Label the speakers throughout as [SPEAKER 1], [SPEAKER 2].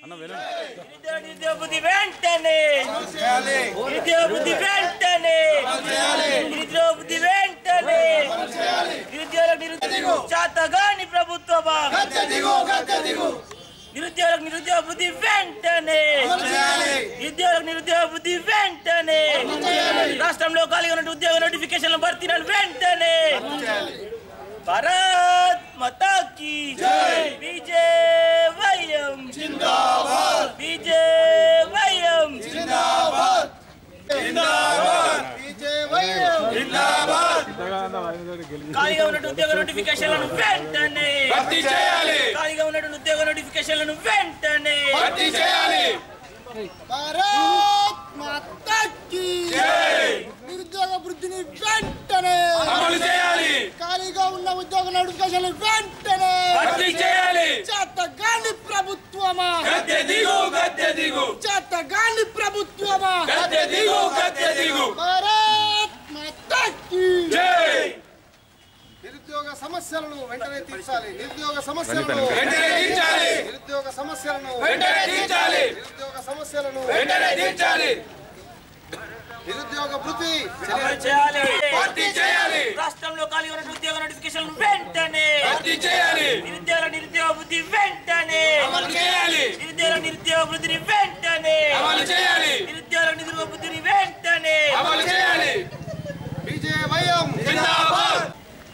[SPEAKER 1] అన్న వినండి
[SPEAKER 2] నిరుద్యోగ నిరుద్యోగ బుద్ధి వెంటనే నిరుద్యోగ బుద్ధి వెంటనే నిరుద్యోగ బుద్ధి వెంటనే నిరుద్యోగ నిరుద్యోగ చాతగాని ప్రభుత్వమా నిరుద్యోగ నిరుద్యోగ బుద్ధి వెంటనే నిరుద్యోగ నిరుద్యోగ బుద్ధి వెంటనే రాష్ట్రంలో ఖాళీగా ఉన్న ఉద్యోగ నోటిఫికేషన్ల భర్తీలను వెంటనే భారత్ మాతా కీ విజయవయం విజయవయం ఖాళీగా ఉన్నట్టు ఉద్యోగ నోటిఫికేషన్లను వెంటనే
[SPEAKER 3] భర్తీ చేయాలి
[SPEAKER 2] ఖాళీగా ఉన్నట్టు ఉద్యోగ నోటిఫికేషన్లను వెంటనే
[SPEAKER 3] భర్తీ చేయాలి
[SPEAKER 4] భారత్ మాతా కీ నిరుద్యోగ వృద్ధిని వెంటనే
[SPEAKER 3] అమలు చేయాలి
[SPEAKER 4] ఖాళీగా ఉన్న ఉద్యోగ నోటిఫికేషన్ వెంటనే
[SPEAKER 3] భర్తీ చేయాలి
[SPEAKER 4] చేతగాని ప్రభుత్వమా
[SPEAKER 3] గద్దె దిగు గద్దె దిగు
[SPEAKER 4] చేతగాని ప్రభుత్వమా
[SPEAKER 3] గద్దె దిగు గద్దె దిగు
[SPEAKER 4] భారత్ మాతా కీ
[SPEAKER 3] జై
[SPEAKER 4] నిరుద్యోగ సమస్యలను వెంటనే తీర్చాలి నిరుద్యోగ సమస్యలను
[SPEAKER 3] వెంటనే తీర్చాలి
[SPEAKER 4] నిరుద్యోగ సమస్యలను
[SPEAKER 3] వెంటనే తీర్చాలి
[SPEAKER 4] నిరుద్యోగ సమస్యలను
[SPEAKER 3] వెంటనే తీర్చాలి
[SPEAKER 4] నిరుద్యోగ వృద్ధి
[SPEAKER 2] అమలు చేయాలి
[SPEAKER 3] భర్తీ చేయాలి
[SPEAKER 2] రాష్ట్రంలో ఖాళీగా ఉన్న ఉద్యోగ నోటిఫికేషన్లను వెంటనే
[SPEAKER 3] భర్తీ చేయాలి
[SPEAKER 2] నిరుద్యోగ నిరుద్యోగ బుద్ధి వెంటనే
[SPEAKER 3] అమలు చేయాలి
[SPEAKER 2] నిరుద్యోగ నిరుద్యోగ బుద్ధిని వెంటనే
[SPEAKER 3] అమలు చేయాలి
[SPEAKER 2] నిరుద్యోగ నిరుద్యోగ బుద్ధిని వెంటనే
[SPEAKER 3] అమలు చేయాలి
[SPEAKER 4] విజయవయం
[SPEAKER 3] జిందాబాద్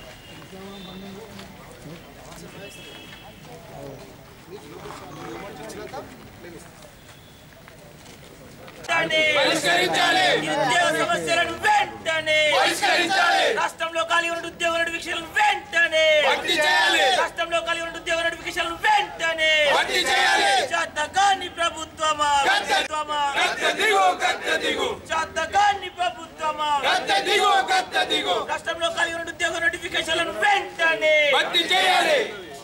[SPEAKER 2] వెంటనే
[SPEAKER 3] పరిష్కరించాలి
[SPEAKER 2] నిరుద్యోగ సమస్యలను వెంటనే
[SPEAKER 3] పరిష్కరించాలి
[SPEAKER 2] రాష్ట్రంలో ఖాళీ ఉన్న ఉద్యోగ నోటిఫికేషన్లను వెంటనే
[SPEAKER 3] భర్తీ చేయాలి
[SPEAKER 2] రాష్ట్రంలో ఖాళీ ఉన్న ఉద్యోగ నోటిఫికేషన్లను వెంటనే
[SPEAKER 3] భర్తీ చేయాలి
[SPEAKER 2] చేతగాని ప్రభుత్వమా
[SPEAKER 3] గద్దె
[SPEAKER 2] ప్రభుత్వమా
[SPEAKER 3] గద్దె దిగు గద్దె దిగు
[SPEAKER 2] చేతగాని ప్రభుత్వమా
[SPEAKER 3] గద్దె దిగు గద్దె దిగు
[SPEAKER 2] రాష్ట్రంలో ఖాళీ ఉన్న ఉద్యోగ నోటిఫికేషన్లను వెంటనే
[SPEAKER 3] భర్తీ చేయాలి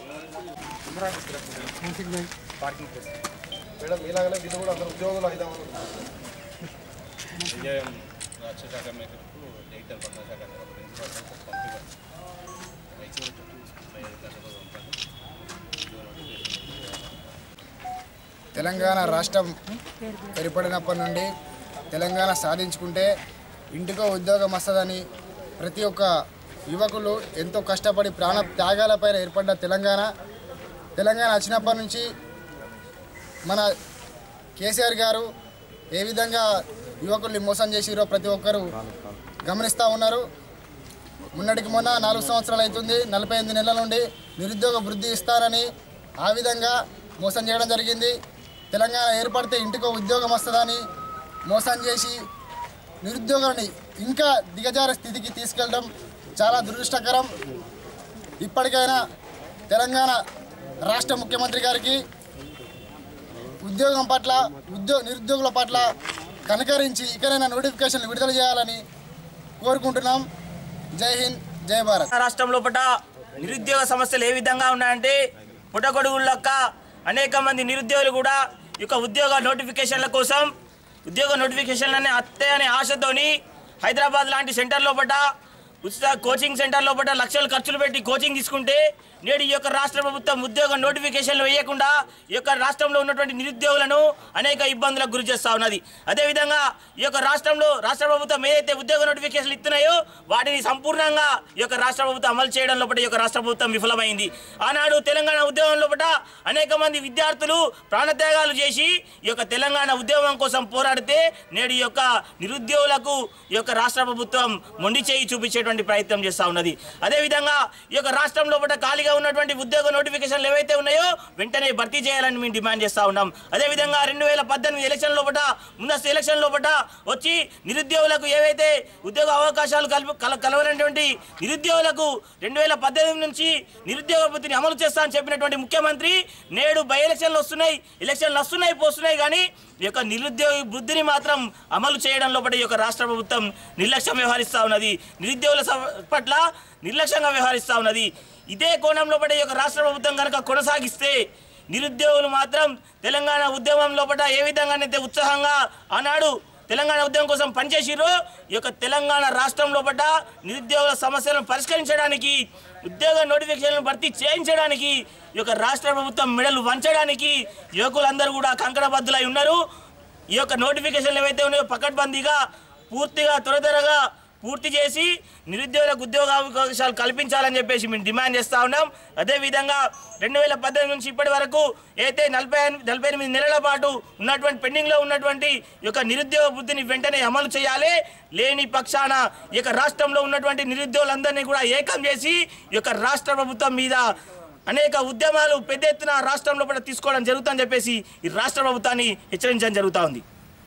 [SPEAKER 4] మేడం ఇలాగనే వీళ్ళు కూడా అందరు ఉద్యోగులు అయిదామని
[SPEAKER 1] విజయం రాష్ట్ర శాఖ మేరకు డిజిటల్ పట్టణ శాఖ ప్రిన్సిపల్ పంపిణీ రైతుల చుట్టూ ముప్పై ఐదు గంటలు ఉంటాను
[SPEAKER 5] తెలంగాణ రాష్ట్రం ఏర్పడినప్పటి నుండి తెలంగాణ సాధించుకుంటే ఇంటికో ఉద్యోగం వస్తుందని ప్రతి ఒక్క యువకులు ఎంతో కష్టపడి ప్రాణ త్యాగాలపైన ఏర్పడ్డ తెలంగాణ తెలంగాణ వచ్చినప్పటి నుంచి మన కేసీఆర్ గారు ఏ విధంగా యువకుల్ని మోసం చేసిరో ప్రతి ఒక్కరూ గమనిస్తూ ఉన్నారు మొన్నటికి మొన్న నాలుగు సంవత్సరాలు అవుతుంది నలభై ఎనిమిది నెలల నుండి నిరుద్యోగ వృద్ధి ఇస్తారని ఆ విధంగా మోసం చేయడం జరిగింది తెలంగాణ ఏర్పడితే ఇంటికో ఉద్యోగం వస్తుందని మోసం చేసి నిరుద్యోగాన్ని ఇంకా దిగజార స్థితికి తీసుకెళ్ళడం చాలా దురదృష్టకరం ఇప్పటికైనా తెలంగాణ రాష్ట్ర ముఖ్యమంత్రి గారికి ఉద్యోగం పట్ల ఉద్యోగ నిరుద్యోగుల పట్ల కనకరించి ఇకనైనా నోటిఫికేషన్లు విడుదల చేయాలని కోరుకుంటున్నాం జై హింద్ జై భారత్
[SPEAKER 2] రాష్ట్రం లోపల నిరుద్యోగ సమస్యలు ఏ విధంగా ఉన్నాయంటే పుట్టగొడుగులక్క అనేక మంది నిరుద్యోగులు కూడా ఈ యొక్క ఉద్యోగ నోటిఫికేషన్ల కోసం ఉద్యోగ నోటిఫికేషన్లనే అత్తే అనే ఆశతోని హైదరాబాద్ లాంటి సెంటర్ లోపల ఉచిత కోచింగ్ సెంటర్ లోపల లక్షలు ఖర్చులు పెట్టి కోచింగ్ తీసుకుంటే నేడు ఈ యొక్క రాష్ట్ర ప్రభుత్వం ఉద్యోగ నోటిఫికేషన్లు వేయకుండా ఈ యొక్క రాష్ట్రంలో ఉన్నటువంటి నిరుద్యోగులను అనేక ఇబ్బందులకు గురి చేస్తా ఉన్నది అదేవిధంగా ఈ యొక్క రాష్ట్రంలో రాష్ట్ర ప్రభుత్వం ఏదైతే ఉద్యోగ నోటిఫికేషన్లు ఇస్తున్నాయో వాటిని సంపూర్ణంగా ఈ యొక్క రాష్ట్ర ప్రభుత్వం అమలు చేయడం లోపల ఈ యొక్క రాష్ట్ర ప్రభుత్వం విఫలమైంది ఆనాడు తెలంగాణ ఉద్యమం లోపల అనేక మంది విద్యార్థులు ప్రాణత్యాగాలు చేసి ఈ యొక్క తెలంగాణ ఉద్యమం కోసం పోరాడితే నేడు ఈ యొక్క నిరుద్యోగులకు ఈ యొక్క రాష్ట్ర ప్రభుత్వం మొండి చేయి చూపించేటువంటి ప్రయత్నం చేస్తూ ఉన్నది అదేవిధంగా ఈ యొక్క రాష్ట్రం లోపల ఖాళీగా ఉన్నటువంటి ఉద్యోగ నోటిఫికేషన్లు ఏవైతే ఉన్నాయో వెంటనే భర్తీ చేయాలని మేము డిమాండ్ చేస్తూ ఉన్నాం అదేవిధంగా రెండు వేల పద్దెనిమిది ఎలక్షన్ లోపల ముందస్తు ఎలక్షన్ లోపల వచ్చి నిరుద్యోగులకు ఏవైతే ఉద్యోగ అవకాశాలు కల్ప కల కలవనటువంటి నిరుద్యోగులకు రెండు వేల పద్దెనిమిది నుంచి నిరుద్యోగ వృత్తిని అమలు చేస్తా అని చెప్పినటువంటి ముఖ్యమంత్రి నేడు బై ఎలక్షన్లు వస్తున్నాయి ఎలక్షన్లు వస్తున్నాయి పోస్తున్నాయి కానీ ఈ యొక్క నిరుద్యోగ వృద్ధిని మాత్రం అమలు చేయడం లోపల ఈ యొక్క రాష్ట్ర ప్రభుత్వం నిర్లక్ష్యం వ్యవహరిస్తూ ఉన్నది నిరుద్యోగుల స- పట్ల నిర్లక్ష్యంగా వ్యవహరిస్తూ ఉన్నది ఇదే కోణంలో పడే ఈ యొక్క రాష్ట్ర ప్రభుత్వం కనుక కొనసాగిస్తే నిరుద్యోగులు మాత్రం తెలంగాణ ఉద్యమం లోపల ఏ విధంగానైతే ఉత్సాహంగా ఆనాడు తెలంగాణ ఉద్యమం కోసం పనిచేసిర్రో ఈ యొక్క తెలంగాణ రాష్ట్రంలో పడ్డ నిరుద్యోగుల సమస్యలను పరిష్కరించడానికి ఉద్యోగ నోటిఫికేషన్లను భర్తీ చేయించడానికి ఈ యొక్క రాష్ట్ర ప్రభుత్వం మెడలు వంచడానికి యువకులందరూ కూడా కంకణబద్దులై ఉన్నారు ఈ యొక్క నోటిఫికేషన్లు ఏవైతే ఉన్నాయో పకడ్బందీగా పూర్తిగా త్వర త్వరగా పూర్తి చేసి నిరుద్యోగులకు ఉద్యోగ అవకాశాలు కల్పించాలని చెప్పేసి మేము డిమాండ్ చేస్తూ ఉన్నాం అదేవిధంగా రెండు వేల పద్దెనిమిది నుంచి ఇప్పటి వరకు అయితే నలభై ఎనిమిది నలభై ఎనిమిది నెలల పాటు ఉన్నటువంటి పెండింగ్లో ఉన్నటువంటి ఈ యొక్క నిరుద్యోగ బుద్ధిని వెంటనే అమలు చేయాలి లేని పక్షాన ఈ యొక్క రాష్ట్రంలో ఉన్నటువంటి నిరుద్యోగులందరినీ కూడా ఏకం చేసి ఈ యొక్క రాష్ట్ర ప్రభుత్వం మీద అనేక ఉద్యమాలు పెద్ద ఎత్తున రాష్ట్రంలో కూడా తీసుకోవడం జరుగుతుందని చెప్పేసి ఈ రాష్ట్ర ప్రభుత్వాన్ని హెచ్చరించడం జరుగుతూ ఉంది